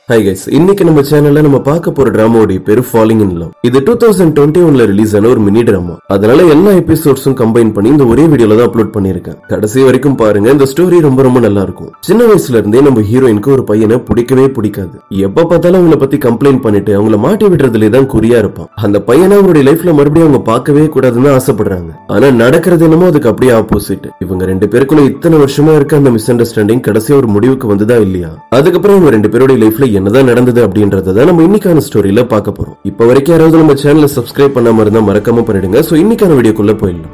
Hi guys இன்னைக்கு நம்ம சேனல்ல நம்ம பார்க்க போற டிராமாவோட பேரு ஃபாலிங் இன் லவ் இது டூ தௌசண்ட் டுவெண்ட்டி ஒன்ல ரிலீஸ் ஆன ஒரு மினி டிராமா அதனால எல்லா எபிசோட்ஸும் கம்பைன் பண்ணி இந்த ஒரே வீடியோல தான் அப்லோட் பண்ணிருக்கேன் கடைசி வரைக்கும் பாருங்க இந்த ஸ்டோரி ரொம்ப ரொம்ப நல்லா இருக்கும் சின்ன வயசுல இருந்தே நம்ம ஹீரோயினுக்கு ஒரு பையனை பிடிக்கவே பிடிக்காது எப்ப பார்த்தாலும் அவங்கள பத்தி கம்ப்ளைண்ட் பண்ணிட்டு அவங்கள மாட்டி விடுறதுல தான் குறியா இருப்பான் அந்த பையனை அவருடைய லைஃப்ல மறுபடியும் அவங்க பார்க்கவே கூடாதுன்னு ஆசைப்படுறாங்க ஆனா நடக்கிறது என்னமோ அதுக்கு அப்படியே ஆப்போசிட் இவங்க ரெண்டு பேருக்குள்ள இத்தனை வருஷமா இருக்க அந்த மிஸ் அண்டர்ஸ்டாண்டிங் கடைசியா ஒரு முடிவுக்கு வந்ததா இல்லையா அதுக்கப்புறம் இவங்க ரெண்டு பேருடைய லைஃப்ல என்னதான் நடந்தது அப்படின்றத தான் நம்ம இன்னைக்கான ஸ்டோரியில பார்க்க போறோம் இப்ப வரைக்கும் யாராவது நம்ம சேனலை சப்ஸ்கிரைப் பண்ணாம இருந்தா மறக்காம பண்ணிடுங்க சோ இன்னைக்கான வீடியோக்குள்ள போயிடலாம்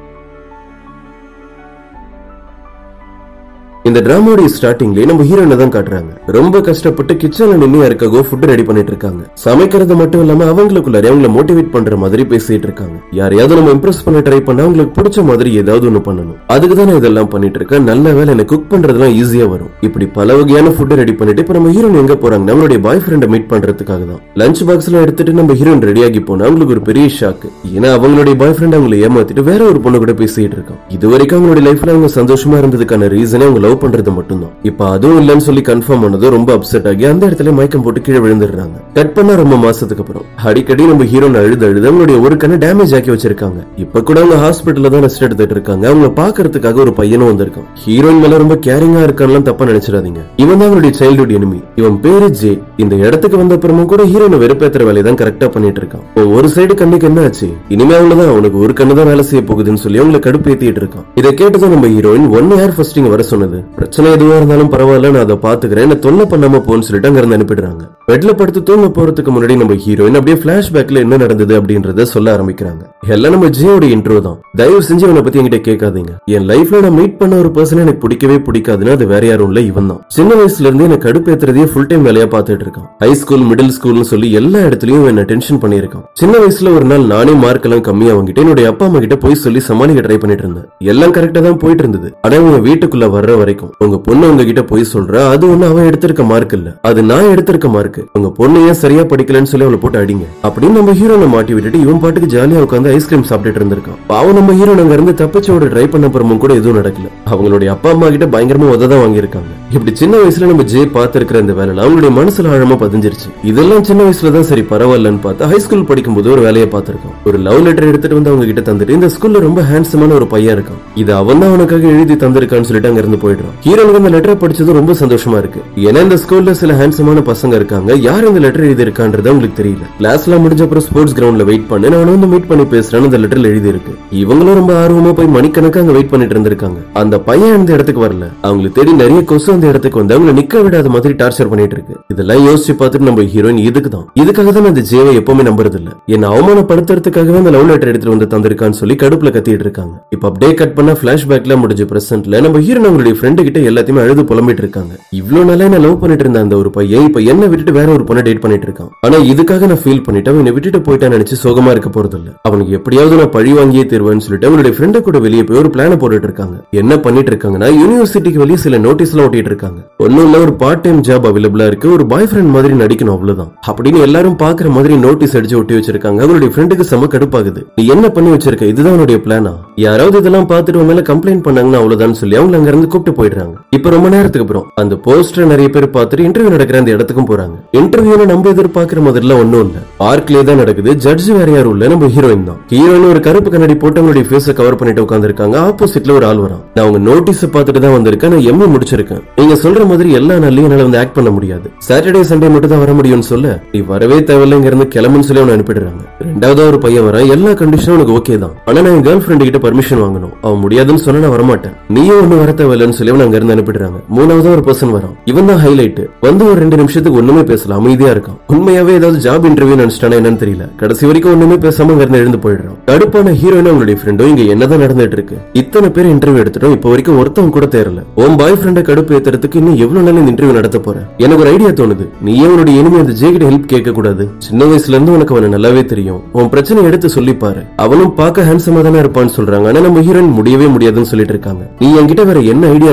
இந்த டிராமாவுடைய ஸ்டார்டிங்லயே நம்ம ஹீரோயினை தான் காட்டுறாங்க ரொம்ப கஷ்டப்பட்டு கிச்சன்ல நின்று யாருக்காகவோ ஃபுட் ரெடி பண்ணிட்டு இருக்காங்க சமைக்கிறது மட்டும் இல்லாம அவங்களுக்குள்ளாரே அவங்கள மோட்டிவேட் பண்ற மாதிரி பேசிட்டு இருக்காங்க யாரையாவது நம்ம இம்ப்ரெஸ் பண்ண ட்ரை பண்ணா அவங்களுக்கு பிடிச்ச மாதிரி ஏதாவது ஒண்ணு பண்ணணும் அதுக்கு தான் நான் இதெல்லாம் பண்ணிட்டு இருக்கேன் நல்ல வேலை எனக்கு குக் பண்றதுலாம் ஈஸியா வரும் இப்படி பல வகையான ஃபுட் ரெடி பண்ணிட்டு இப்ப நம்ம ஹீரோயின் எங்க போறாங்க நம்மளுடைய பாய் ஃப்ரெண்டை மீட் பண்றதுக்காக தான் லஞ்ச் பாக்ஸ்ல எடுத்துட்டு நம்ம ஹீரோயின் ரெடியாகி போனா அவங்களுக்கு ஒரு பெரிய ஷாக் ஏன்னா அவங்களுடைய பாய் ஃப்ரெண்ட் அவங்களை ஏமாத்திட்டு வேற ஒரு பொண்ணு கூட பேசிட்டு இருக்கான் இது வரைக்கும் அவங்களுடைய லைஃப்ல அவங்க சந்தோஷமா இருந்ததுக்கான ரீசனே அவங்க லவ் பண்றது மட்டும்தான் இப்ப அதுவும் இல்லைன்னு சொல்லி கன்ஃபார்ம் பண்ணது ரொம்ப அப்செட் ஆகி அந்த இடத்துல மயக்கம் போட்டு கீழே விழுந்துடுறாங்க கட் பண்ணா ரொம்ப மாசத்துக்கு அப்புறம் அடிக்கடி நம்ம ஹீரோன் அழுது அழுது அவங்களுடைய ஒரு கண்ணை டேமேஜ் ஆக்கி வச்சிருக்காங்க இப்ப கூட அவங்க ஹாஸ்பிட்டல்ல தான் ரெஸ்ட் எடுத்துட்டு இருக்காங்க அவங்க பாக்குறதுக்காக ஒரு பையனும் வந்திருக்கான் ஹீரோயின் மேல ரொம்ப கேரிங்கா இருக்கான்லாம் தப்பா நினைச்சிடாதீங்க இவன் தான் அவனுடைய சைல்ட்ஹுட் எனிமி இவன் பேரு ஜே இந்த இடத்துக்கு வந்த அப்புறமும் கூட ஹீரோனை வெறுப்பேத்துற வேலையை தான் கரெக்டா பண்ணிட்டு இருக்கான் இப்போ ஒரு சைடு கண்ணுக்கு என்ன ஆச்சு இனிமே அவ்வளவுதான் அவனுக்கு ஒரு கண்ணு தான் வேலை செய்ய போகுதுன்னு சொல்லி அவங்களை கடுப்பேத்திட்டு இருக்கான் இதை கேட்டதும் நம்ம ஹீரோயின் ஒன் யார் ஃபர்ஸ்ட் இங்க வர சொன்னது பிரச்சனை எதுவா இருந்தாலும் பரவாயில்ல நான் அதை பாத்துக்கிறேன் என்ன தொல்லை பண்ணாம போன்னு சொல்லிட்டு அங்க இருந்து அனுப்பிடுறாங்க பெட்ல படுத்து தூங்க போறதுக்கு முன்னாடி நம்ம ஹீரோயின் அப்படியே பிளாஷ்பேக்ல என்ன நடந்தது அப்படின்றத சொல்ல ஆரம்பிக்கிறாங்க எல்லாம் நம்ம ஜியோட இன்ட்ரோ தான் தயவு செஞ்சு இவனை பத்தி என்கிட்ட கேட்காதீங்க என் லைஃப்ல நான் மீட் பண்ண ஒரு பர்சன் எனக்கு பிடிக்கவே பிடிக்காதுன்னு அது வேற யாரும் இல்ல இவன் தான் சின்ன வயசுல இருந்து எனக்கு கடுப்பேத்துறதையே ஃபுல் டைம் வேலையா பார்த்துட்டு இருக்கான் ஹை ஸ்கூல் மிடில் ஸ்கூல்னு சொல்லி எல்லா இடத்துலயும் என்ன டென்ஷன் பண்ணியிருக்கான் சின்ன வயசுல ஒரு நாள் நானே மார்க் எல்லாம் கம்மியா வாங்கிட்டு என்னுடைய அப்பா அம்மா கிட்ட போய் சொல்லி சமாளிக்க ட்ரை பண்ணிட்டு இருந்தேன் எல்லாம் கரெக்டா தான் போயிட்டு இருந்தது ஆனா உங்க வீட்டுக்குள்ள வர்ற வரைக்கும் உங்க பொண்ணு உங்ககிட்ட போய் சொல்றா அது ஒண்ணு அவன் எடுத்திருக்க மார்க் இல்ல அது நான் எடுத்திருக்க மார்க் உங்க பொண்ணு ஏன் சரியா படிக்கலன்னு சொல்லி அவளை போட்டு அடிங்க அப்படின்னு நம்ம ஹீரோனை மாட்டி விட்டுட்டு இவன் பாட்டுக்கு ஜாலியா உட்காந்து ஐஸ்கிரீம் சாப்பிட்டுட்டு இருந்திருக்கான் பாவம் நம்ம ஹீரோ அங்க இருந்து தப்பிச்சோட ட்ரை பண்ண அப்புறமும் கூட எதுவும் நடக்கல அவங்களுடைய அப்பா அம்மா கிட்ட பயங்கரமா உததான் வாங்கியிருக்காங்க இப்படி சின்ன வயசுல நம்ம ஜே பார்த்திருக்கிற இந்த வேலையில அவங்களுடைய மனசுல ஆழமா பதிஞ்சிருச்சு இதெல்லாம் சின்ன வயசுல தான் சரி பரவாயில்லன்னு பார்த்தா ஹை ஸ்கூல் படிக்கும்போது ஒரு வேலையை பார்த்திருக்கான் ஒரு லவ் லெட்டர் எடுத்துட்டு வந்து அவங்க கிட்ட தந்துட்டு இந்த ஸ்கூல்ல ரொம்ப ஹேண்ட்ஸமான ஒரு பையன் இருக்கான் இது அவன் தான் அவனுக்காக எழுதி தந்திருக்கான்னு சொல்லிட்டு அங்க இருந்து போயிடுறான் ஹீரோனுக்கு அந்த லெட்டர் படிச்சது ரொம்ப சந்தோஷமா இருக்கு ஏன்னா இந்த ஸ்கூல்ல சில ஹேண்ட்ஸமான பசங்க இருக்காங்க யார் இந்த லெட்டர் எழுதி இருக்கான்றது அவங்களுக்கு தெரியல கிளாஸ்ல முடிஞ்ச அப்புறம் ஸ்போர்ட்ஸ் கிரவுண்ட்ல வெயிட் பண்ணி நான் வந்து மீட் பண்ணி பேசுறேன்னு அந்த லெட்டர்ல எழுதி இருக்கு இவங்களும் ரொம்ப ஆர்வமா போய் மணிக்கணக்கா அங்க வெயிட் பண்ணிட்டு இருந்திருக்காங்க அந்த பையன் அந்த இடத்துக்கு வரல அவங்களுக்கு தேடி நிறைய கொசு அந்த இடத்துக்கு வந்து அவங்களை நிக்க விடாத மாதிரி டார்ச்சர் பண்ணிட்டு இருக்கு இதெல்லாம் யோசிச்சு பார்த்துட்டு நம்ம ஹீரோயின் இதுக்கு தான் இதுக்காக தான் நான் இந்த ஜேவை எப்பவுமே நம்புறது இல்ல என்ன அவமானப்படுத்துறதுக்காகவே அந்த லவ் லெட்டர் எடுத்துட்டு வந்து தந்திருக்கான்னு சொல்லி கடுப்புல கத்திட்டு இருக்காங்க இப்ப அப்படியே கட் பண்ண பிளாஷ்பேக்ல முடிஞ்ச பிரசன்ட்ல நம்ம ஹீரோன் அவங்களுடைய ஃப்ரெண்டு கிட்ட எல்லாத்தையுமே அழுது புலம்பிட்டு இருக்காங்க இவ்வளவு நாளா என்ன லவ் பண்ணிட்டு இருந்த அந்த ஒரு பையன் இப்ப என்ன விட்டுட்டு வேற ஒரு பொண்ணை டேட் பண்ணிட்டு இருக்கான் ஆனா இதுக்காக நான் ஃபீல் பண்ணிட்டு அவன் என்னை விட்டுட்டு போயிட்டான்னு நினைச்சு சோகமா இருக்க போறது இல்ல அவனுக்கு எப்படியாவது நான் பழி வாங்கியே தருவேன்னு சொல்லிட்டு அவனுடைய ஃப்ரெண்டு கூட வெளியே போய் ஒரு பிளான போட்டுட்டு இருக்காங்க என்ன பண்ணிட்டு இருக்காங்கன்னா யூனிவர்சிட்டிக்கு வெளியே சில நோட்டீஸ் எல்லாம் ஒட்டிட்டு இருக்காங்க ஒண்ணும் இல்ல ஒரு பார்ட் டைம் ஜாப் அவைலபிளா இருக்கு ஒரு பாய் ஃப்ரெண்ட் மாதிரி நடிக்கணும் அவ்வளவுதான் அப்படின்னு எல்லாரும் பாக்குற மாதிரி நோட்டீஸ் அடிச்சு ஒட்டி வச்சிருக்காங்க அவனுடைய ஃப்ரெண்டுக்கு செம கடுப்பாகுது நீ என்ன பண்ணி வச்சிருக்க இதுதான் உன்னுடைய பிளானா யாராவது இதெல்லாம் பார்த்துட்டு உன் மேல கம்ப்ளைண்ட் பண்ணாங்கன்னா அவ்வளவுதான் சொல்லி அவங்க அங்க இருந்து கூப்பிட்டு போயிடுறாங்க இப்ப ரொம்ப நேரத்துக்கு அப்புறம் அந்த போஸ்டர் நிறைய பேர் பார்த்துட்டு இன்டர்வியூ நடக்கிற அந்த இடத்துக்கும் போறாங்க இன்டர்வியூல நம்ம எதிர்பார்க்கிற மாதிரிலாம் ஒண்ணும் இல்ல பார்க்லயே தான் நடக்குது ஜட்ஜ் வேற யாரும் இல்ல நம்ம ஹீரோயின் தான் ஹீரோயின் ஒரு கருப்பு கண்ணாடி போட்டு அவங்களுடைய ஃபேஸ கவர் பண்ணிட்டு உட்காந்துருக்காங்க ஆப்போசிட்ல ஒரு ஆள் வரான் நான் உங்க நோட்டீஸ் பார்த்துட்டு தான் வந்திருக்கேன் நான் எம்ஏ முடிச்சிருக்கேன் நீங்க சொல்ற மாதிரி எல்லா நாள்லயும் என்னால வந்து ஆக்ட் பண்ண முடியாது சாட்டர்டே சண்டே மட்டும் தான் வர முடியும்னு சொல்ல நீ வரவே தேவையில்ல இங்க இருந்து கிளம்புன்னு சொல்லி அவனை அனுப்பிடுறாங்க ரெண்டாவதா ஒரு பையன் வரான் எல்லா கண்டிஷனும் உனக்கு ஓகே தான் ஆனா நான் என் கேர்ள் ஃப்ரெண்ட் கிட்ட பர்மிஷன் வாங்கணும் அவன் முடியாதுன்னு சொன்னா நான் வரமாட்டேன் நீயும் ஒண்ணு வர தேவையில்லைன்னு சொல்லி அவன் அங்க இருந்து அனுப்பிடுறாங்க மூணாவதா ஒரு பர்சன் வரான் இவன் தான் ஹைலைட் வந்து ஒரு ரெண்டு நிமிஷத்துக்கு ஒண்ணுமே பேசல அமைதியா இருக்கான் உண்மையாவே ஏதாவது ஜாப் இன்டர்வியூ நினைச்சிட்டானா என்னன்னு தெரியல கடைசி வரைக்கும் ஒண்ணுமே பேசாம அங்க இருந்து எழுந்து போயிடுறான் கடுப்பான ஹீரோயின் அவங்களுடைய ஃப்ரெண்டும் இங்க என்னதான் நடந்துட்டு இருக்கு இத்தனை பேர் இன்டர்வியூ எடுத்துட்டோம் இப்போ வரைக்கும் ஒருத்தவங்க கூட தேரல உன் பாய் ஃப்ரெண்ட கடுப்பு ஏத்துறதுக்கு இன்னும் எவ்வளவு நாள் இந்த இன்டர்வியூ நடத்த போற எனக்கு ஒரு ஐடியா தோணுது நீ ஏன் உன்னுடைய இனிமே அந்த ஜே கிட்ட ஹெல்ப் கேட்க கூடாது சின்ன வயசுல இருந்து உனக்கு அவனை நல்லாவே தெரியும் உன் பிரச்சனை எடுத்து சொல்லி பாரு அவனும் பார்க்க ஹேண்ட்ஸமா தானே இருப்பான்னு சொல்றாங்க ஆனா நம்ம ஹீரோயின் முடியவே முடியாதுன்னு சொல்லிட்டு இருக்காங்க நீ என்கிட்ட வேற என்ன ஐடியா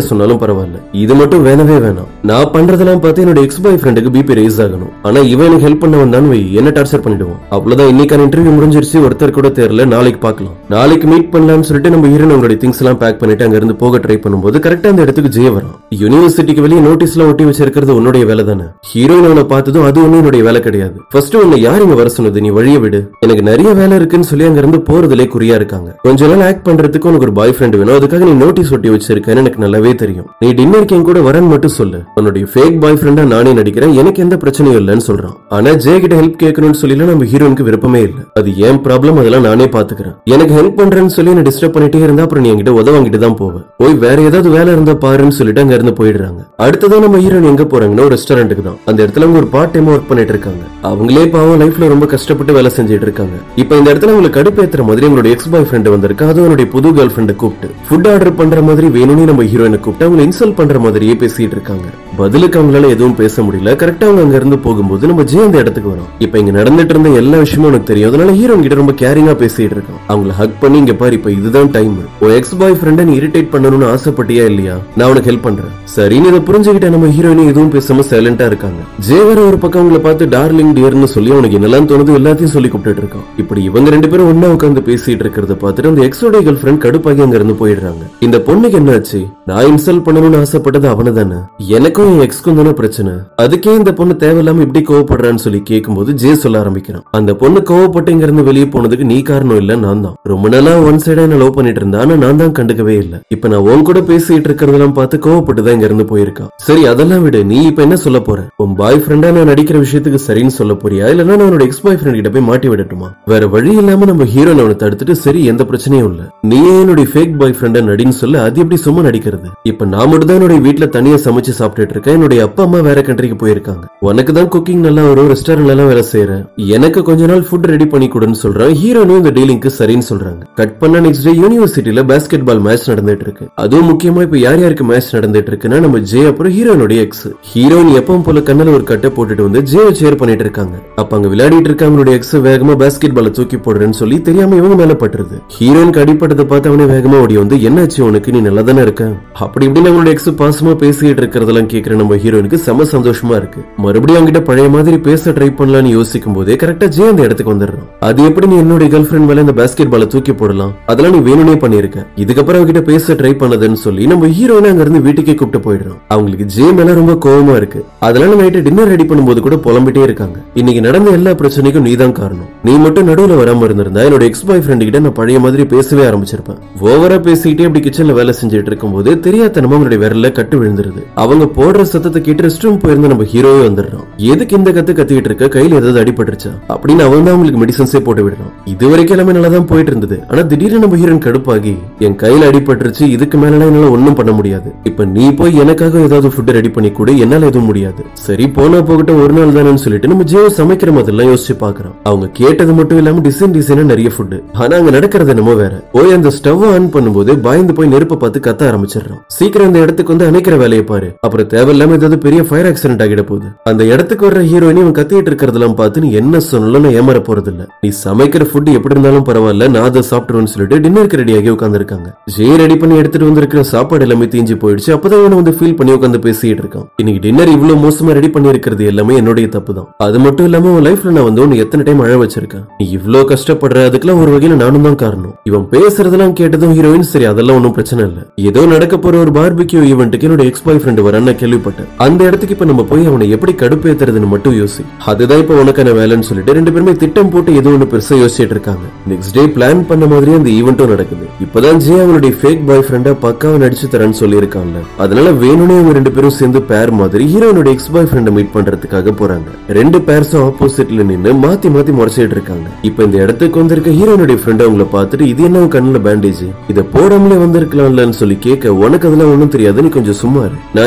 சொன்னாலும் பரவாயில்ல இது மட்டும் வேணவே வேணாம் நான் பண்றதெல்லாம் பார்த்து என்னோட எக்ஸ் பாய் ஃப்ரெண்டுக்கு பிபி ரைஸ் ஆகணும் ஆனா இவன் எனக்கு ஹெல்ப் பண்ண வந்தான்னு வை என்ன டார்ச்சர் பண்ணிடுவோம் அவ்வளவுதான் இன்னைக்கான இன்டர்வியூ முடிஞ்சிருச்சு ஒருத்தர் கூட தெரியல நாளைக்கு பார்க்கலாம் நாளைக்கு மீட் பண்ணலாம்னு சொல்லிட்டு நம்ம ஹீரோன் அவங்களுடைய திங்ஸ் எல்லாம் பேக் பண்ணிட்டு அங்க இருந்து போக ட்ரை பண்ணும்போது கரெக்டா அந்த இடத்துக்கு ஜெய வரும் யூனிவர்சிட்டிக்கு வெளியே நோட்டீஸ் எல்லாம் ஒட்டி வச்சிருக்கிறது உன்னுடைய வேலை தானே ஹீரோயின் அவனை பார்த்ததும் அது ஒன்னும் என்னுடைய வேலை கிடையாது ஃபர்ஸ்ட் உன்னை யார் இங்க வர சொன்னது நீ வழிய விடு எனக்கு நிறைய வேலை இருக்குன்னு சொல்லி அங்க இருந்து போறதுலே குறியா இருக்காங்க கொஞ்ச நாள் ஆக்ட் பண்றதுக்கு உனக்கு ஒரு பாய் ஃப்ரெண்ட் வேணும் அதுக்காக நீ நோட்டீஸ் ஒட்டி வச்சிருக்கேன்னு எனக்கு நல்லாவே தெரியும் நீ டின்னருக்கு என் கூட வரேன்னு மட்டும் சொல்லு உன்னுடைய ஃபேக் பாய் ஃப்ரெண்டா நானே நடிக்கிறேன் எனக்கு எந்த பிரச்சனையும் இல்லைன்னு சொல்றான் ஆனா ஜே கிட்ட ஹெல்ப் கேட்கணும்னு சொல்லி நம்ம ஹீரோனுக்கு விருப்பமே இல்ல அது ஏன் ப்ராப்ளம் அதெல்லாம் நானே பாத்துக்கிறேன் எனக்கு ஹெல்ப் பண்றேன்னு சொல்லி என்ன டிஸ்டர்ப் பண்ணிட்டே இருந்தா அப்புறம் நீ என்கிட்ட உதவ வாங்கிட்டு தான் போவேன் போய் வேற ஏதாவது வேலை இருந்தா பாருன்னு சொல்லிட்டு அங்க இருந்து போயிடுறாங்க அடுத்ததான் நம்ம ஹீரோயின் எங்க போறாங்கன்னா ஒரு ரெஸ்டாரண்ட்டுக்கு தான் அந்த இடத்துல அவங்க ஒரு பார்ட் டைமா ஒர்க் பண்ணிட்டு இருக்காங்க அவங்களே பாவம் லைஃப்ல ரொம்ப கஷ்டப்பட்டு வேலை செஞ்சுட்டு இருக்காங்க இப்போ இந்த இடத்துல உங்களுக்கு கடுப்பேத்துற மாதிரி உங்களுடைய எக்ஸ் பாய் ஃப்ரெண்ட் வந்திருக்கு அதுவும் அவனுடைய புது கேர்ள் ஃப்ரெண்டை கூப்பிட்டு ஃபுட் ஆர்டர் பண்ற மாதிரி வேணும்னு நம்ம ஹீரோயினை கூப்பிட்டு அவங்க இன்சல்ட் பண்ற மாதிரியே பேசிட்டு இருக்காங்க பதிலுக்கு அவங்களால எதுவும் பேச முடியல கரெக்டா அவங்க அங்க இருந்து போகும்போது நம்ம ஜே அந்த இடத்துக்கு வரோம் இப்போ இங்க நடந்துட்டு இருந்த எல்லா விஷயமும் உனக்கு தெரியும் அதனால ஹீரோயின் கிட்ட ரொம்ப கேரிங்கா பேசிட்டு இருக்கான் அவங்கள ஹக் பண்ணி இங்க பாரு இப்போ இதுதான் டைம் உன் எக்ஸ் பாய் ஃப்ரெண்டை நீ இரிட்டேட் பண்ணணும்னு ஆசைப்பட்டியா இல்லையா நான் உனக்கு ஹெல்ப் பண்றேன் சரின்னு இதை புரிஞ்சுக்கிட்ட நம்ம ஹீரோயின் எதுவும் பேசாம சைலண்டா இருக்காங்க ஜே வேற ஒரு பக்கம் அவங்கள பார்த்து டார்லிங் டியர்னு சொல்லி அவனுக்கு என்னெல்லாம் தோணுது எல்லாத்தையும் சொல்லி கூப்பிட்டு இருக்கான் இப்படி இவங்க ரெண்டு பேரும் ஒண்ணா உட்காந்து பேசிட்டு இருக்கிறத பார்த்துட்டு அந்த எக்ஸோடைய கேர்ள் ஃப்ரெண்ட் கடுப்பாகி அங்க இருந்து போயிடுறாங்க இந்த பொண்ணுக்கு என்னாச்சு நான் இன்சல்ட் பண்ணணும்னு ஆசைப்பட்டது அவனை தானே எனக்கும் என் எக்ஸ்க்கும் தானே பிரச்சனை அதுக்கே இந்த பொண்ணு தேவையில்லாம இப்படி கோவப்படுறான்னு சொல்லி கேட்கும்போது ஜே சொல்ல ஆரம்பிக்கிறான் அந்த பொண்ணு கோவப்பட்டு இங்க இருந்து வெளியே போனதுக்கு நீ காரணம் இல்ல நான் தான் ரொம்ப நாளா ஒன் சைடா என்ன லவ் பண்ணிட்டு இருந்தா ஆனா நான் தான் கண்டுக்கவே இல்ல இப்ப நான் உன் கூட பேசிட்டு இருக்கிறதெல்லாம் பார்த்து கோவப்பட்டு தான் இங்க இருந்து போயிருக்கான் சரி அதெல்லாம் விடு நீ இப்ப என்ன சொல்ல போற உன் பாய் ஃப்ரெண்டா நான் நடிக்கிற விஷயத்துக்கு சரின்னு சொல்ல போறியா இல்லன்னா நான் உன்னோட எக்ஸ் பாய் ஃப்ரெண்ட் கிட்ட போய் மாட்டி விடட்டுமா வேற வழி இல்லாம நம்ம ஹீரோன் அவனை தடுத்துட்டு சரி எந்த பிரச்சனையும் இல்ல நீ என்னுடைய ஃபேக் பாய் ஃப்ரெண்டா நடின்னு சொல்ல அது எப்படி சும்மா நடிக்கிறது இப்ப நான் மட்டும் தான் என்னுடைய வீட்டுல தனியா சமைச்சு சாப்பிட்டுட்டு இருக்கேன் என்னுடைய அப்பா அம்மா வேற கண்ட்ரிக்கு போயிருக்காங்க உனக்கு தான் குக்கிங் நல்லா வரும் ரெஸ்டாரண்ட்ல எல்லாம் வேலை செய்யறேன் எனக்கு கொஞ்ச நாள் ஃபுட் ரெடி பண்ணி கொடுன்னு சொல்றான் ஹீரோனும் இந்த டீலிங்க்கு சரின்னு சொல்றாங்க கட் பண்ண நெக்ஸ்ட் டே யூனிவர்சிட்டியில பாஸ்கெட் பால் மேட்ச் நடந்துட்டு இருக்கு அதுவும் முக்கியமா இப்ப யார் யாருக்கு மேட்ச் நடந்துட்டு இருக்குன்னா நம்ம ஜே அப்புறம் ஹீரோனுடைய எக்ஸ் ஹீரோயின் எப்பவும் போல கண்ணுல ஒரு கட்டை போட்டுட்டு வந்து ஜே சேர் பண்ணிட்டு இருக்காங்க அப்ப அங்க விளையாடிட்டு இருக்க அவங்களுடைய எக்ஸ் வேகமா பாஸ்கெட் பால தூக்கி போடுறேன்னு சொல்லி தெரியாம இவங்க மேல பட்டுருது ஹீரோயினுக்கு அடிப்பட்டதை பார்த்து அவனே வேகமா ஓடி வந்து என்னாச்சு உனக்கு நீ நல்லா தானே இருக்க அப்படி இப்படின்னு அவங்களோட எக்ஸ் பாசமா பேசிட்டு இருக்கிறதெல்லாம் கேக்குற நம்ம ஹீரோயினுக்கு செம சந்தோஷமா இருக்கு மறுபடியும் அவங்கிட்ட பழைய மாதிரி பேச ட்ரை பண்ணலாம்னு யோசிக்கும் போதே கரெக்டா ஜே அந்த இடத்துக்கு வந்துடுறான் அது எப்படி நீ என்னுடைய கேர்ள் ஃபிரெண்ட் மேல இந்த பாஸ்கெட் பால தூக்கி போடலாம் அதெல்லாம் நீ வேணும்னே பண்ணிருக்க இதுக்கப்புறம் அவகிட்ட பேச ட்ரை பண்ணதுன்னு சொல்லி நம்ம ஹீரோயினை அங்க இருந்து வீட்டுக்கே கூப்பிட்டு போயிடுறோம் அவங்களுக்கு ஜே மேல ரொம்ப கோவமா இருக்கு அதனால நைட்டு டின்னர் ரெடி பண்ணும்போது கூட புலம்பிட்டே இருக்காங்க இன்னைக்கு நடந்த எல்லா பிரச்சனைக்கும் நீதான் காரணம் நீ மட்டும் நடுவுல வராம இருந்திருந்தா என்னோட எக்ஸ் பாய் ஃப்ரெண்ட் கிட்ட நான் பழைய மாதிரி பேசவே ஆரம்பிச்சிருப்பேன் ஓவரா பேசிக்கிட்டே இப்படி கிச்சன்ல வேலை செஞ்சுட்டு இருக்கும்போது தெரியாதனமா அவனுடைய விரல்ல கட்டு விழுந்துருது அவங்க போடுற சத்தத்தை கேட்டு ரெஸ்ட் ரூம் போயிருந்த நம்ம ஹீரோவே வந்துடுறான் எதுக்கு இந்த கத்து கத்திக்கிட்டு இருக்க கையில ஏதாவது அடிபட்டுருச்சா அப்படின்னு அவன் தான் அவங்களுக்கு மெடிசன்ஸே போட்டு விடுறான் இது வரைக்கும் எல்லாமே நல்லா தான் போயிட்டு இருந்தது ஆனா திடீர்னு நம்ம ஹீரோயின் கடுப்பாகி என் கையில அடிபட்டுருச்சு இதுக்கு மேல என்னால ஒண்ணும் பண்ண முடியாது இப்ப நீ போய் எனக்காக ஏதாவது ஃபுட் ரெடி பண்ணி கொடு என்னால எதுவும் முடியாது சரி போனா போகட்டும் ஒரு நாள் தானேன்னு சொல்லிட்டு நம்ம ஜியோ சமைக்கிற மாதிரிலாம் யோசிச்சு பாக்குறோம் அவங்க கேட்டது மட்டும் இல்லாம டிசைன் டிசைனா நிறைய ஃபுட் ஆனா அங்க நடக்கிறது என்னமோ வேற போய் அந்த ஸ்டவ் ஆன் பண்ணும்போது பயந்து போய் நெருப்பை பார்த்து கத்த ஆரம்பிச்சிடுறான் சீக்கிரம் அந்த இடத்துக்கு வந்து அணைக்கிற வேலையை பாரு அப்புறம் தேவையில்லாம ஏதாவது பெரிய ஃபயர் ஆக்சிடென்ட் ஆகிட போகுது அந்த இடத்துக்கு வர்ற ஹீரோயினி இவன் கத்திட்டு இருக்கிறதெல்லாம் பார்த்து நீ என்ன சொன்னாலும் நான் ஏமாற போறது இல்ல நீ சமைக்கிற ஃபுட் எப்படி இருந்தாலும் பரவாயில்ல நான் அதை சாப்பிட்டுருவேன்னு சொல்லிட்டு டின்னருக்கு ரெடி ஆகி உட்காந்துருக்காங்க ஜே ரெடி பண்ணி எடுத்துட்டு வந்திருக்கிற சாப்பாடு எல்லாமே தீஞ்சு போயிடுச்சு அப்பதான் இவனை வந்து ஃபீல் பண்ணி உட்காந்து பேசிட்டு இருக்கான் இன்னைக்கு டின்னர் இவ்வளவு மோசமா ரெடி பண்ணி இருக்கிறது எல்லாமே என்னுடைய தப்பு தான் அது மட்டும் இல்லாம உன் லைஃப்ல நான் வந்து உன்னை எத்தனை டைம் அழ வச்சிருக்கேன் நீ இவ்ளோ கஷ்டப்படுற அதுக்கெல்லாம் ஒரு வகையில நானும் தான் காரணம் இவன் பேசுறதெல்லாம் கேட்டதும் ஹீரோயின் சரி அதெல்லாம் ஒன்றும் பிரச்சனை இல்ல ஏதோ நடக்க போற ஒரு பார்பிக்யூ ஈவெண்ட்டுக்கு என்னோட எக்ஸ் பாய் ஃப்ரெண்ட் வரான்னு நான் கேள்விப்பட்டேன் அந்த இடத்துக்கு இப்ப நம்ம போய் அவனை எப்படி கடுப்பேத்துறதுன்னு மட்டும் யோசி அதுதான் இப்ப உனக்கான வேலைன்னு சொல்லிட்டு ரெண்டு பேருமே திட்டம் போட்டு ஏதோ ஒண்ணு பெருசா யோசிச்சுட்டு இருக்காங்க நெக்ஸ்ட் டே பிளான் பண்ண மாதிரியே அந்த ஈவெண்ட்டும் நடக்குது இப்பதான் ஜே அவனுடைய ஃபேக் பாய் ஃப்ரெண்டா பக்காவா நடிச்சு தரேன்னு சொல்லியிருக்கான்ல அதனால வேணும்னே அவங்க ரெண்டு பேரும் சேர்ந்து பேர் மாதிரி ஹீரோனோட எக்ஸ் பாய் ஃப்ரெண்டை மீட் பண்றதுக்காக போறாங்க ரெண்டு பேர்ஸும் ஆப்போசிட்ல நின்னு மாத்தி மாத்தி முறைச்சிட்டு இருக்காங்க இப்ப இந்த இடத்துக்கு வந்திருக்க ஹீரோனுடைய ஃப்ரெண்ட் அவங்கள பார்த்துட்டு இது என்ன உன் கண்ணுல பேண்டேஜ் இத போடாமலே வந்திருக்கலாம்லன்னு சொல்லி கேட்க உனக்கு அதெல்லாம் ஒண்ணும் தெரியாது நீ கொஞ்சம் சும்மா இரு. நான் என்னோட எக்ஸ்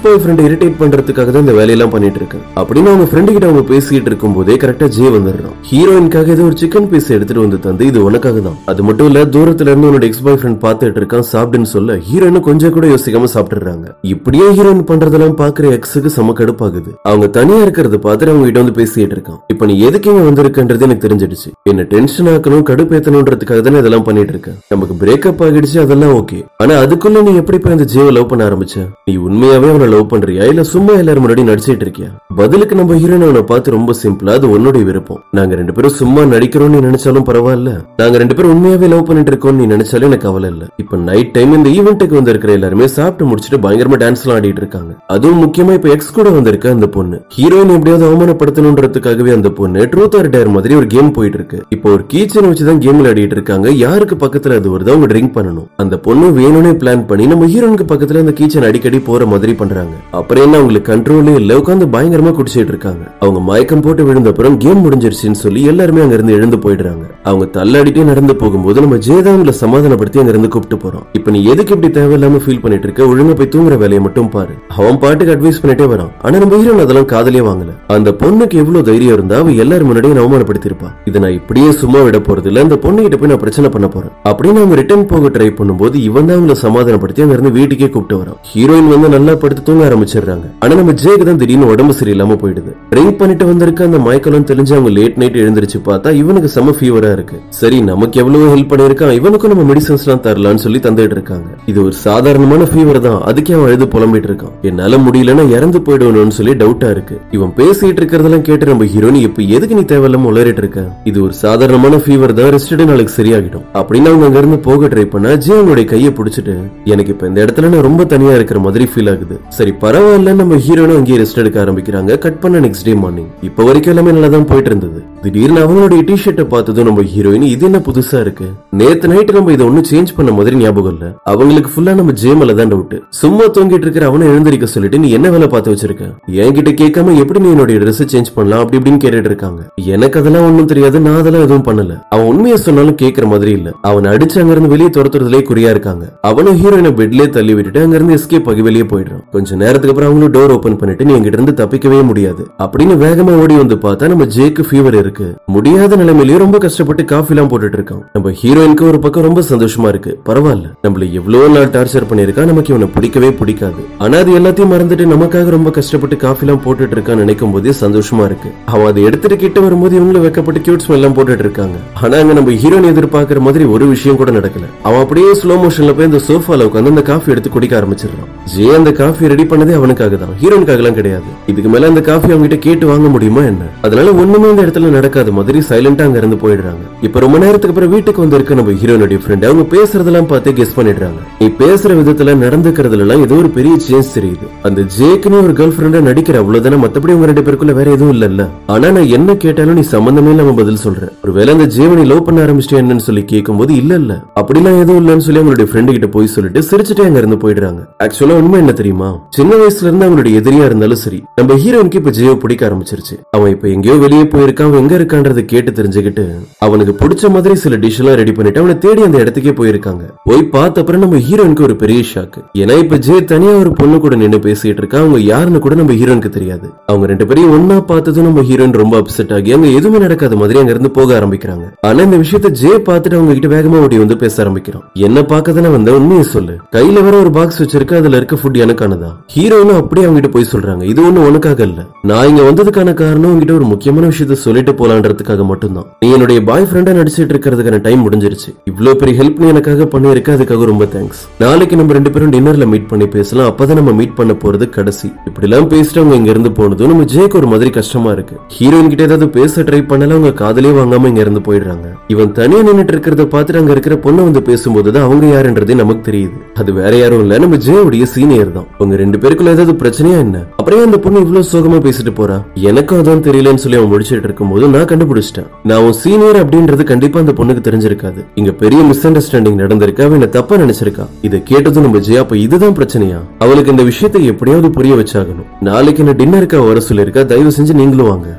பாய் ஃப்ரெண்ட் இரிட்டேட் பண்றதுக்காக தான் இந்த வேலையெல்லாம் பண்ணிட்டு இருக்கேன் அப்படின்னு அவங்க ஃப்ரெண்டு கிட்ட அவங்க பேசிட்டு இருக்கும் போதே கரெக்டா ஜே வந்துடுறான் ஹீரோயின்காக ஏதோ ஒரு சிக்கன் பீஸ் எடுத்துட்டு வந்து தந்து இது உனக்காக தான் அது மட்டும் இல்ல தூரத்துல இருந்து உன்னோட எக்ஸ் பாய் ஃப்ரெண்ட் பாத்துட்டு இருக்கான் சாப்பிடுன்னு சொல்ல ஹீரோயின் கொஞ்சம் கூட யோசிக்காம சாப்பிட்டுறாங்க இப்படியே ஹீரோயின் பண்றதெல்லாம் பாக்குற எக்ஸுக்கு செம கடுப்பாகுது அவங்க தனியா இருக்கிறத பார்த்துட்டு அவங்க கிட்ட வந்து பேசிட்டு இருக்கான் இப்ப நீ எதுக்கு இங்க வந்திருக்கன்றது எனக்கு தெரிஞ்சிடுச்சு என்ன டென்ஷன் ஆக்கணும் கடுப்பேத்தணுன்றதுக்காக தானே இதெல்லாம் பண்ணிட்டு இருக்கேன் நமக்கு பிரேக்கப் ஆகிடுச்சு அதெல்லாம் ஓகே ஆனா அதுக்குள்ள நீ எப்படி போய் அந்த ஜீவ லவ் பண்ண ஆரம்பிச்ச நீ உண்மையாவே அவனை லவ் பண்றியா இல்ல சும்மா எல்லாரும் முன்னாடி நடிச்சிட்டு இருக்கியா பதிலுக்கு நம்ம ஹீரோயின் அவனை பார்த்து ரொம்ப சிம்பிளா அது உன்னுடைய விருப்பம் நாங்க ரெண்டு பேரும் சும்மா நடிக்கிறோம்னு நீ நினைச்சாலும் பரவாயில்ல நாங்க ரெண்டு பேரும் உண்மையாவே லவ் பண்ணிட்டு இருக்கோம்னு நீ நினைச்சாலும் எனக்கு கவலை இல்ல இப்ப நைட் டைம் இந்த ஈவெண்ட்டுக்கு வந்திருக்கிற எல்லாருமே சாப்பிட்டு முடிச்சிட்டு பயங்கரமா டான்ஸ் எல்லாம் ஆடிட்டு இருக்காங்க அதுவும் முக்கியமா இப்ப எக்ஸ் கூட வந்திருக்க அந்த பொண்ணு ஹீரோயின் எப்படியாவது அவமானப்படுத்தணுன்றதுக்காகவே அந்த பொண்ணு ட்ரூத் ஆர் டேர் மாதிரி ஒரு கேம் போயிட்டு இருக்கு இப்போ ஒரு கீச்சன் வச்சுதான் கேம் விளையாடிட்டு இருக்காங்க யாருக்கு பக்கத்துல அது வருதோ அவங்க ட்ரிங்க் பண்ணணும் அந்த பொண்ணு வேணும்னே பிளான் பண்ணி நம்ம ஹீரோனுக்கு பக்கத்துல அந்த கீச்சன் அடிக்கடி போற மாதிரி பண்றாங்க அப்புறம் என்ன அவங்களுக்கு கண்ட்ரோலே இல்ல உட்காந்து பயங்கரமா குடிச்சிட்டு இருக்காங்க அவங்க மயக்கம் போட்டு விழுந்த அப்புறம் கேம் முடிஞ்சிருச்சுன்னு சொல்லி எல்லாருமே அங்க இருந்து எழுந்து போயிடுறாங்க அவங்க தள்ளாடிட்டே நடந்து போகும்போது நம்ம ஜேதா அவங்கள சமாதானப்படுத்தி அங்க இருந்து கூப்பிட்டு போறோம் இப்ப நீ எதுக்கு இப்படி தேவையில்லாம ஃபீல் பண்ணிட்டு இருக்க ஒழுங்கா போய் தூங்குற வேலையை மட்டும் பாரு அவன் பாட்டுக்கு அட்வைஸ் பண்ணிட்டே வரான் ஆனா நம்ம ஹீரோன் அதெல்லாம் காதலே வாங்கல அந்த பொண்ணுக்கு எவ்வளவு தைரியம் இருந்தா அவ எல்லாரும் முன்னாடியே அவமானப்படுத்திருப்பா இதை நான் இப்படியே சும்மா விட போறது இல்ல அந்த பொண்ணு கிட்ட போய் நான் பிரச்சனை பண்ண போறேன் அப்படின்னு அவங்க ரிட்டர்ன் போக ட்ரை பண்ணும்போது இவன் தான் அவங்கள சமாதானப்படுத்தி அங்க இருந்து வீட்டுக்கே கூப்பிட்டு வரான் ஹீரோயின் வந்து நல்லா படுத்து தூங்க ஆரம்பிச்சிடுறாங்க ஆனா நம்ம ஜேக்கு தான் திடீர்னு உடம்பு சரியில்லாம போயிடுது ட்ரிங்க் பண்ணிட்டு வந்திருக்க அந்த மயக்கம் தெரிஞ்சு அவங்க லேட் நைட் எழுந்திருச்சு பார்த்தா இவனுக்கு செம ஃபீவரா இருக்கு சரி நமக்கு எவ்வளவு ஹெல்ப் பண்ணிருக்கான் இவனுக்கும் நம்ம மெடிசன்ஸ் எல்லாம் தரலாம்னு சொல்லி தந்துட்டு இருக்காங்க இது ஒரு சாதாரணமான ஃபீவர் தான் அதுக்கே அவன் அழுது புலம்பிட்டு இருக்கான் என்னால முடியலன்னா இறந்து போயிடுவணும்னு சொல்லி டவுட்டா இருக்கு இவன் பேசிட்டு இருக்கிறதெல்லாம் கேட்டு நம்ம ஹீரோனி இப்ப எதுக்கு நீ தேவையில்லாம உளறிட்டு இருக்க இது ஒரு சாதாரணமான ஃபீவர் தான் ரெஸ்டட் நாளைக்கு சரியாகிடும் அப்படின்னு அவங்க அங்க இருந்து போக ட்ரை பண்ணா ஜே அவனுடைய கையை பிடிச்சிட்டு எனக்கு இப்ப இந்த இடத்துல நான் ரொம்ப தனியா இருக்கிற மாதிரி ஃபீல் ஆகுது சரி பரவாயில்ல நம்ம ஹீரோனும் அங்கேயே ரெஸ்ட் எடுக்க ஆரம்பிக்கிறாங்க கட் பண்ண நெக்ஸ்ட் டே மார்னிங் இப்ப வரைக்கும் எல்லாமே நல்லா தான் போயிட்டு இருந்தது திடீர்னு அவங்களுடைய டி ஷர்ட்டை பார்த்ததும் நம்ம ஹீரோயின் இது என்ன புதுசா இருக்கு நேத்து நைட் நம்ம இதை ஒன்னும் சேஞ்ச் பண்ண மாதிரி ஞாபகம் இல்ல அவங்களுக்கு ஃபுல்லா நம்ம ஜே மேல தான் டவுட் சும்மா தூங்கிட்டு இருக்கிற அவனை எழுந்திருக்க சொல்லிட்டு நீ என்ன வேலை பார்த்து வச்சிருக்க என்கிட்ட கேட்காம எப்படி நீ என்னுடைய ட்ரெஸ் சேஞ்ச் பண்ணலாம் அப்படி இப்படின்னு கேட்டுட்டு இருக்காங்க எனக்கு அதெல்லாம் ஒண்ணும் தெரியாது நான் அதெல்லாம் எதுவும் பண்ணல அவன் உண்மையை சொன்னாலும் கேட்கற மாதிரி இல்ல அவன் அடிச்சு அங்க இருந்து வெளியே துரத்துறதுலே குறியா இருக்காங்க அவனும் ஹீரோயினை பெட்லயே தள்ளி விட்டுட்டு அங்க இருந்து எஸ்கேப் ஆகி வெளியே போயிடுறான் கொஞ்ச நேரத்துக்கு அப்புறம் அவங்களும் டோர் ஓபன் பண்ணிட்டு நீ எங்கிட்ட இருந்து தப்பிக்கவே முடியாது அப்படின்னு வேகமா ஓடி வந்து பார்த்தா நம்ம ஜேக்கு ஃபீவர் இருக்கு முடியாத நிலைமையிலயும் ரொம்ப கஷ்டப்பட்டு காஃபி எல்லாம் போட்டுட்டு இருக்கான் நம்ம ஹீரோயினுக்கு ஒரு பக்கம் ரொம்ப சந்தோஷமா இருக்கு பரவாயில்ல நம்மள எவ்வளவு நாள் டார்ச்சர் பண்ணிருக்கா நமக்கு இவனை பிடிக்கவே பிடிக்காது ஆனா அது எல்லாத்தையும் மறந்துட்டு நமக்காக ரொம்ப கஷ்டப்பட்டு காஃபி எல்லாம் போட்டுட்டு இருக்கான்னு நினைக்கும் போதே சந்தோஷமா இருக்கு அவன் அதை எடுத்துட்டு கிட்ட வரும்போது இவங்களும் வெக்கப்பட்டு கியூட் ஸ்மெல் எல்லாம் போட்டுட்டு இருக்காங்க ஆனா அங்க நம்ம ஹீரோயின் எதிர்பார்க்கிற மாதிரி ஒரு விஷயம் கூட நடக்கல அவன் அப்படியே ஸ்லோ மோஷன்ல போய் அந்த சோஃபால உட்காந்து அந்த காஃபி எடுத்து குடிக்க ஆரம்பிச்சிடறான் ஜே அந்த காஃபி ரெடி பண்ணதே அவனுக்காக தான் ஹீரோனுக்காக எல்லாம் கிடையாது இதுக்கு மேல அந்த காஃபி அவங்க கிட்ட கேட்டு வாங்க முடியுமா என்ன அதனால ஒண்ணுமே இந்த இடத்துல நடக்காத மாதிரி சைலண்டா அங்க இருந்து போயிடுறாங்க இப்ப ரொம்ப நேரத்துக்கு அப்புறம் வீட்டுக்கு வந்திருக்க நம்ம ஹீரோனுடைய ஃப்ரெண்ட் அவங்க பேசுறதெல்லாம் பார்த்து கெஸ் பண்ணிடுறாங்க நீ பேசுற விதத்துல நடந்துக்கிறதுல எல்லாம் ஏதோ ஒரு பெரிய சேஞ்ச் தெரியுது அந்த ஜேக்குன்னு ஒரு கேர்ள் ஃப்ரெண்டா நடிக்கிற அவ்வளவுதானே மத்தபடி உங்க ரெண்டு பேருக்குள்ள வேற எதுவும் இல்லல்ல ஆனா நான் என்ன கேட்டாலும் நீ சம்பந்தமே இல்லாம பதில் சொல்ற ஒருவேளை அந்த ஜேவனி லவ் பண்ண ஆரம்பிச்சிட்டே என்னன்னு சொல்லி கேட்கும்போது இல்ல இல்ல அப்படிலாம் எதுவும் இல்லன்னு சொல்லி அவங்களுடைய ஃப்ரெண்டு கிட்ட போய் சொல்லிட்டு சிரிச்சுட்டே அங்க இருந்து போயிடுறாங்க ஆக்சுவலா உண்மை என்ன தெரியுமா சின்ன வயசுல இருந்து அவங்களுடைய எதிரியா இருந்தாலும் சரி நம்ம ஹீரோனுக்கு இப்ப ஜியோ பிடிக்க ஆரம்பிச்சிருச்சு அவன் இப்ப எங்கேயோ வெளியே போயிருக்கான் அவன் எங்க இருக்கான்றத கேட்டு தெரிஞ்சுக்கிட்டு அவனுக்கு பிடிச்ச மாதிரி சில டிஷ் எல்லாம் ரெடி பண்ணிட்டு அவனை தேடி அந்த இடத்துக்கே போயிருக்காங்க போய் பார்த்த அப்புறம் நம்ம ஹீரோனுக்கு ஒரு பெரிய ஷாக் ஏன்னா இப்ப ஜே தனியா ஒரு பொண்ணு கூட நின்னு பேசிட்டு இருக்கா அவங்க யாருன்னு கூட நம்ம ஹீரோனுக்கு தெரியாது அவங்க ரெண்டு பேரையும் ஒன்னா பார்த்ததும் நம்ம ஹீரோயின் ரொம்ப அப்செட் ஆகி அங்க எதுவுமே நடக்காத மாதிரி அங்க இருந்து போக ஆரம்பிக்கிறாங்க ஆனா இந்த விஷயத்த ஜே பார்த்துட்டு அவங்க கிட்ட வேகமா ஓடி வந்து பேச ஆரம்பிக்கிறான் என்ன பார்க்கதானே வந்த உண்மையை சொல்லு கையில வேற ஒரு பாக்ஸ் வச்சிருக்க அதுல இருக்க ஃபுட் எனக்கானதா ஹீரோனும் அப்படியே அவங்க கிட்ட போய் சொல்றாங்க இது ஒண்ணு உனக்காக இல்ல நான் இங்க வந்ததுக்கான காரணம் உங்ககிட்ட ஒரு முக்கியமான விஷயத்த சொல்லிட்டு போலான்றதுக்காக மட்டும்தான் நீ என்னுடைய பாய் ஃப்ரெண்டா நடிச்சிட்டு இருக்கிறதுக்கான டைம் முடிஞ்சிருச்சு இவ்வளவு பெரிய ஹெல்ப் நீ எனக்காக பண்ணிருக்க அதுக்காக ரொம்ப தேங்க்ஸ் நாளைக்கு நம்ம ரெண்டு பேரும் டின்னர்ல மீட் பண்ணி பேசலாம் அப்பதான் நம்ம மீட் பண்ண போறது கடைசி இப்படி எல்லாம் பேசிட்டு அவங்க இங்க இருந்து போனதும் நம்ம ஜேக்கு ஒரு மாதிரி கஷ்டமா இருக்கு ஹீரோயின் கிட்ட ஏதாவது பேச ட்ரை பண்ணல அவங்க காதலே வாங்காம இங்க இருந்து போயிடுறாங்க இவன் தனியா நின்னுட்டு இருக்கிறத பார்த்துட்டு அங்க இருக்கிற பொண்ணு வந்து பேசும்போது தான் அவங்க யாருன்றதே நமக்கு தெரியுது அது வேற யாரும் இல்ல நம்ம ஜேவுடைய சீனியர் தான் உங்க ரெண்டு பேருக்குள்ள ஏதாவது பிரச்சனையா என்ன அப்புறம் ஏன் அந்த பொண்ணு இவ்வளவு சோகமா பேசிட்டு போறா எனக்கும் அதான் தெரியலன்னு சொல்லி அவன் முடிச்சிட்டு இருக்கும்போது நான் கண்டுபிடிச்சிட்டேன் நான் உன் சீனியர் அப்படின்றது கண்டிப்பா அந்த பொண்ணுக்கு தெரிஞ்சிருக்காது இங்க பெரிய மிஸ் அண்டர்ஸ்டாண்டிங் நடந்திருக்கு அவ என்ன தப்பா நினைச்சிருக்கா இதை கேட்டதும் நம்ம ஜெயா அப்ப இதுதான் பிரச்சனையா அவளுக்கு இந்த விஷயத்தை எப்படியாவது புரிய வச்சாகணும் நாளைக்கு என்ன டின்னருக்கு வர சொல்லியிருக்கா தயவு செஞ்சு நீங்களும் வாங்க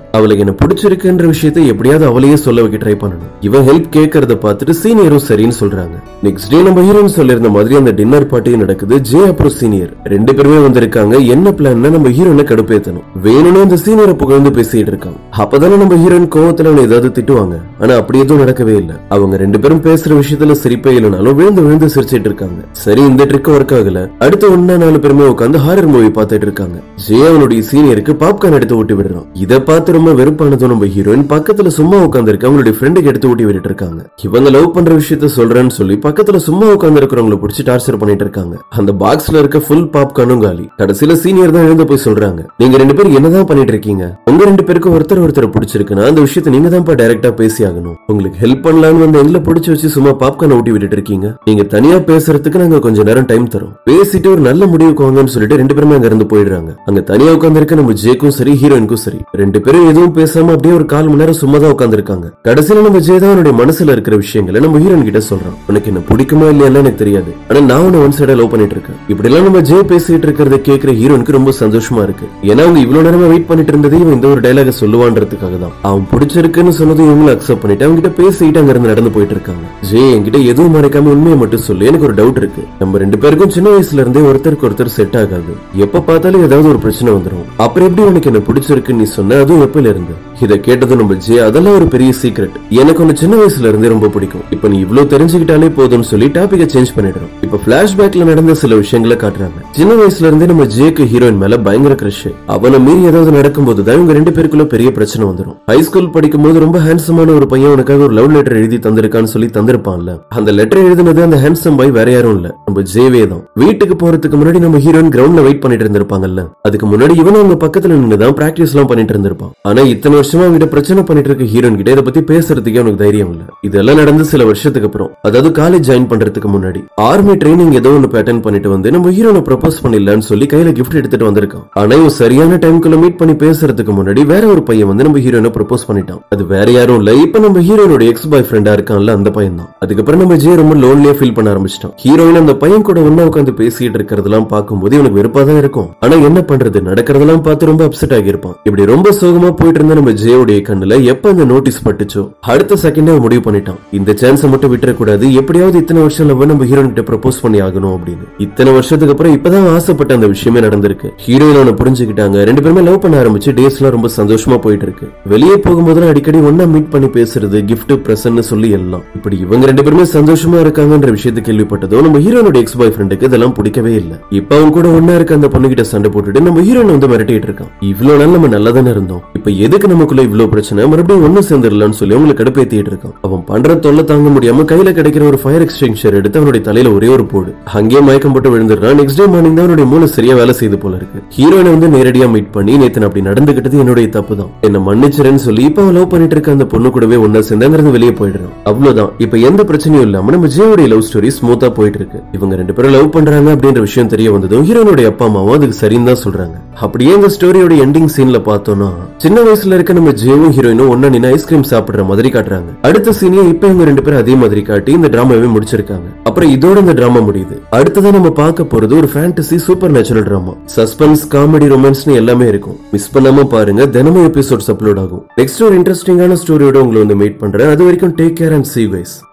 அவளுக்கு என்ன பிடிச்சிருக்குன்ற விஷயத்தை எப்படியாவது அவளையே சொல்ல வைக்க ட்ரை பண்ணணும் இவன் ஹெல்ப் கேட்கறத பார்த்துட்டு சீனியரும் சரின்னு சொல்றாங்க நெக்ஸ்ட் டே நம்ம ஹீரோயின் சொல்லியிருந்த மாதிரி அந்த டின்னர் பார்ட்டியும் நடக்குது ஜே அப்புறம் சீனியர் ரெண்டு பேருமே வந்திருக்காங்க என்ன பிளான்னா நம்ம ஹீரோனை கடுப்பேத்தணும் வேணும்னு அந்த சீனியரை புகழ்ந்து பேசிட்டு இருக்காங்க அப்பதானே நம்ம ஹீரோயின் கோவத்துல அவனை ஏதாவது திட்டுவாங்க ஆனா அப்படி எதுவும் நடக்கவே இல்ல அவங்க ரெண்டு பேரும் பேசுற விஷயத்துல சிரிப்பே இல்லைனாலும் விழுந்து விழுந்து சிரிச்சிட்டு இருக்காங்க சரி இந்த ட்ரிக் ஒர்க் ஆகல அடுத்த ஒன்னா நாலு பேருமே உட்காந்து ஹாரர் மூவி பார்த்துட்டு இருக்காங்க ஜே அவனுடைய சீனியருக்கு பாப்கார்ன் எடுத்து ஊட்டி விடுறான் இதை பார்த்து ரொம்ப வெறுப்பானதும் நம்ம ஹீரோயின் பக்கத்துல சும்மா உட்கார்ந்து இருக்க அவங்களுடைய ஃப்ரெண்டுக்கு எடுத்து ஊட்டி விட்டுட்டு இருக்காங்க இவங்க லவ் பண்ற விஷயத்த சொல்றேன்னு சொல்லி பக்கத்துல சும்மா உட்கார்ந்து இருக்கிறவங்களை பிடிச்சி டார்ச்சர் பண்ணிட்டு இருக்காங்க அந்த பாக்ஸ்ல இருக்க ஃபுல் பாப்கார்னும் காலி கடைசியில சீனியர் தான் எழுந்து போய் சொல்றாங்க நீங்க ரெண்டு பேரும் என்னதான் பண்ணிட்டு இருக்கீங்க உங்க ரெண்டு பேருக்கும் ஒருத்தர் ஒருத்தர் பிடிச்சிருக்குன்னா அந்த விஷயத்தை நீங்க தான் டைரக்டா பேசி ஆகணும் உங்களுக்கு ஹெல்ப் பண்ணலாம்னு வந்து எங்களை பிடிச்சு வச்சு சும்மா பாப்கார்ன் ஊட்டி விட்டுட்டு இருக்கீங்க நீங்க தனியா பேசுறதுக்கு நாங்க கொஞ்ச நேரம் டைம் தரோம் பேசிட்டு ஒரு நல்ல முடிவுக்கு வாங்கன்னு சொல்லிட்டு ரெண்டு பேருமே அங்க இருந்து போயிடுறாங்க அங்க தனியா உட்கார்ந்து இருக்க நம்ம ஜேக்கும் சரி ஹீரோயினுக்கும் சரி ரெண்டு பேரும் எதுவும் பேசாம அப்படியே ஒரு கால் மணி நேரம் சும்மா தான் உட்காந்துருக்காங்க கடைசியில நம்ம ஜே தான் அவனுடைய மனசுல இருக்கிற விஷயங்களை நம்ம ஹீரோயின் கிட்ட சொல்றான் உனக்கு என்ன பிடிக்குமா இல்லையா எனக்கு தெரியாது ஆனா நான் உன்னை ஒன் சைடா லவ் பண்ணிட்டு இருக்கேன் இப்படி எல்லாம் நம்ம ஜே பேசிட்டு இருக்கிறத கேட்கிற ஹீரோனுக்கு ரொம்ப சந்தோஷமா இருக்கு ஏன்னா அவங்க இவ்வளவு நேரமா வெயிட் பண்ணிட்டு இருந்ததே இவன் இந்த ஒரு டைலாக சொல்லுவான்றதுக்காக தான் அவன் பிடிச்சிருக்குன்னு சொன்னதும் இவங்களும் அக்செப்ட் பண்ணிட்டு அவங்க கிட்ட பேசிட்டு அங்க இருந்து நடந்து போயிட்டு இருக்காங்க ஜே என்கிட்ட எதுவும் மறைக்காம உண்மையை மட்டும் சொல்லு எனக்கு ஒரு டவுட் இருக்கு நம்ம ரெண்டு பேருக்கும் சின்ன வயசுல இருந்தே ஒருத்தருக்கு ஒருத்தர் செட் ஆகாது எப்ப பார்த்தாலும் ஏதாவது ஒரு பிரச்சனை வந்துடும் அப்புறம் எப்படி உனக்கு என்ன பிடிச்சிருக்குன்னு நீ சொன்ன அதுவும் எப்பல இருந்து இத கேட்டதும் நம்ம ஜே அதெல்லாம் ஒரு பெரிய சீக்ரெட் எனக்கு ஒன்னு சின்ன வயசுல இருந்தே ரொம்ப பிடிக்கும் இப்ப நீ இவ்வளவு தெரிஞ்சுக்கிட்டாலே போதும்னு சொல்லி டாபிக்க சேஞ்ச் பண்ணிடுறோம் இப்ப பிளாஷ்பேக்ல நடந்த சில விஷயங்களை காட்டுறாங்க சின்ன வயசுல இருந்தே நம்ம ஜேக்கு ஹீரோயின் மேல பயங்கர கிரஷ் அவனை மீறி ஏதாவது நடக்கும்போது தான் இவங்க ரெண்டு பேருக்குள்ள பெரிய பிரச்சனை வந்துடும் ஹை ஸ்கூல் படிக்கும் போது ரொம்ப ஹேண்ட்ஸமான ஒரு பையன் உனக்காக ஒரு லவ் லெட்டர் எழுதி தந்திருக்கான்னு சொல்லி தந்திருப்பான்ல அந்த லெட்டர் எழுதினது அந்த ஹேண்ட்ஸம் பாய் வேற யாரும் இல்ல நம்ம ஜேவே தான் வீட்டுக்கு போறதுக்கு முன்னாடி நம்ம ஹீரோயின் கிரவுண்ட்ல வெயிட் பண்ணிட்டு இருந்திருப்பாங்கல்ல அதுக்கு முன்னாடி இவனும் அவங்க பக்கத்துல நின்று தான் பிராக்டிஸ் எல்லாம் பண்ணிட்டு இருந்திருப்பான் ஆனா இத்தனை வருஷமா அவங்கிட்ட பிரச்சனை பண்ணிட்டு இருக்க ஹீரோயின் கிட்ட இதை பத்தி பேசுறதுக்கே அவனுக்கு தைரியம் இல்ல இதெல்லாம் நடந்து சில வருஷத்துக்கு அப்புறம் அதாவது காலேஜ் ஜாயின் பண்றதுக்கு முன்னாடி ஆர்மி ட்ரைனிங் ஏதோ ஒன்னு அட்டன் பண்ணிட்டு வந்து நம்ம ஹீரோனை ப்ரப்போஸ் பண்ணிடலான்னு சொல்லி கையில கிஃப்ட் எடுத்துட்டு வந்திருக்கான் ஆனா இவன் சரியான டைம்குள்ள மீட் பண்ணி பேசுறதுக்கு முன்னாடி வேற ஒரு பையன் வந்து நம்ம ஹீரோனை ப்ரப்போஸ் பண்ணிட்டான் அது வேற யாரும் இல்ல இப்ப நம்ம ஹீரோனோட எக்ஸ் பாய் ஃப்ரெண்டா இருக்கான்ல அந்த பையன் தான் அதுக்கப்புறம் நம்ம ஜே ரொம்ப லோன்லியா ஃபீல் பண்ண ஆரம்பிச்சிட்டான் ஹீரோயின் அந்த பையன் கூட ஒண்ணா உட்காந்து பேசிட்டு இருக்கிறதெல்லாம் பார்க்கும்போது இவனுக்கு வெறுப்பா தான் இருக்கும் ஆனா என்ன பண்றது நடக்கிறதெல்லாம் பார்த்து ரொம்ப அப்செட் ஆகியிருப்பான் இப்படி ரொம்ப சோகமா போயிட்டு இருந்த நம்ம ஜேவுடைய கண்ணுல எப்ப அந்த நோட்டீஸ் பட்டுச்சோ அடுத்த செகண்டே முடிவு பண்ணிட்டான் இந்த சான்ஸை மட்டும் விட்டுறக்கூடாது எப்படியாவது இத்தனை வருஷம் லவ் நம்ம ஹீரோயின் கிட்ட ப்ரப்போஸ் பண்ணி ஆகணும் அப்படின்னு இத்தனை வருஷத்துக்கு அப்புறம் இப்பதான் ஆசைப்பட்ட அந்த விஷயமே நடந்திருக்கு ஹீரோயின் அவனை புரிஞ்சுக்கிட்டாங்க ரெண்டு பேருமே லவ் பண்ண ஆரம்பிச்சு டேஸ் எல்லாம் ரொம்ப சந்தோஷமா போயிட்டு இருக்கு வெளியே போகும்போது அடிக்கடி ஒன்னா மீட் பண்ணி பேசுறது கிஃப்ட் பிரசன்னு சொல்லி எல்லாம் இப்படி இவங்க ரெண்டு பேருமே சந்தோஷமா இருக்காங்கன்ற விஷயத்தை கேள்விப்பட்டதும் நம்ம ஹீரோனோட எக்ஸ் பாய் ஃப்ரெண்டுக்கு இதெல்லாம் பிடிக்கவே இல்ல இப்ப அவங்க கூட ஒன்னா இருக்க அந்த பொண்ணு கிட்ட சண்டை போட்டுட்டு நம்ம ஹீரோயின் வந்து மிரட்டிட்டு இருக்கான் இவ்வளவு நாள் நம்ம நல்லா தானே இருந்தோம் இப்ப எதுக்கு நமக்குள்ள இவ்வளவு பிரச்சனை மறுபடியும் ஒண்ணு சேர்ந்துடலாம்னு சொல்லி அவங்களை கடுப்பேத்திட்டு இருக்கான் அவன் பண்ற தொல்லை தாங்க முடியாம கையில கிடைக்கிற ஒரு ஃபயர் எக்ஸ்டென்ஷர் எடுத்து அவனுடைய தலையில ஒரே ஒரு போடு அங்கேயே மயக்கம் போட்டு விழுந்துடுறான் நெக்ஸ்ட் டே மார்னிங் தான் அவனுடைய மூளை சரியா வேலை செய்து போல இருக்கு ஹீரோயினை வந்து நேரடியா மீட் பண்ணி நேத்து நான் அப்படி நடந்துகிட்டது என்னுடைய தப்பு தான் என்ன மன்னிச்சிரேன்னு சொல்லி இப்ப அவன் லவ் பண்ணிட்டு இருக்க அந்த பொண்ணு கூடவே ஒன்னா சேர்ந்து வெளியே போயிடுறான் அவ்வளவுதான் இப்ப எந்த பிரச்சனையும் இல்லாம நம்ம ஜேவுடைய லவ் ஸ்டோரி ஸ்மூத்தா போயிட்டு இருக்கு இவங்க ரெண்டு பேரும் லவ் பண்றாங்க அப்படின்ற விஷயம் தெரிய வந்ததும் ஹீரோனுடைய அப்பா அம்மாவும் அதுக்கு சரின்னு தான் சொல்றாங்க அப்படியே இந்த ஸ்டோரியோட எண்டிங் சீன்ல பார்த்தோம்னா சின்ன வயசுல இருக்க நம்ம ஜேவும் ஹீரோயினும் ஒன்னா நின்று ஐஸ்கிரீம் சாப்பிடுற மாதிரி காட்டுறாங்க அடுத்த சீன்ல இப்ப இவங்க ரெண்டு பேரும் அதே மாதிரி காட்டி இந்த டிராமாவே முடிச்சிருக்காங்க அப்புறம் இதோட இந்த டிராமா முடியுது அடுத்ததான் நம்ம பார்க்க போறது ஒரு fantasy supernatural drama suspense comedy ரொமான்ஸ்னு எல்லாமே இருக்கும் மிஸ் பண்ணாம பாருங்க தினமும் எபிசோட்ஸ் அப்லோட் ஆகும் நெக்ஸ்ட் ஒரு இன்ட்ரெஸ்டிங்கான ஸ்டோரியோட உங்களை வந்து மீட் பண்றேன் அது வரைக்கும் take care and see wise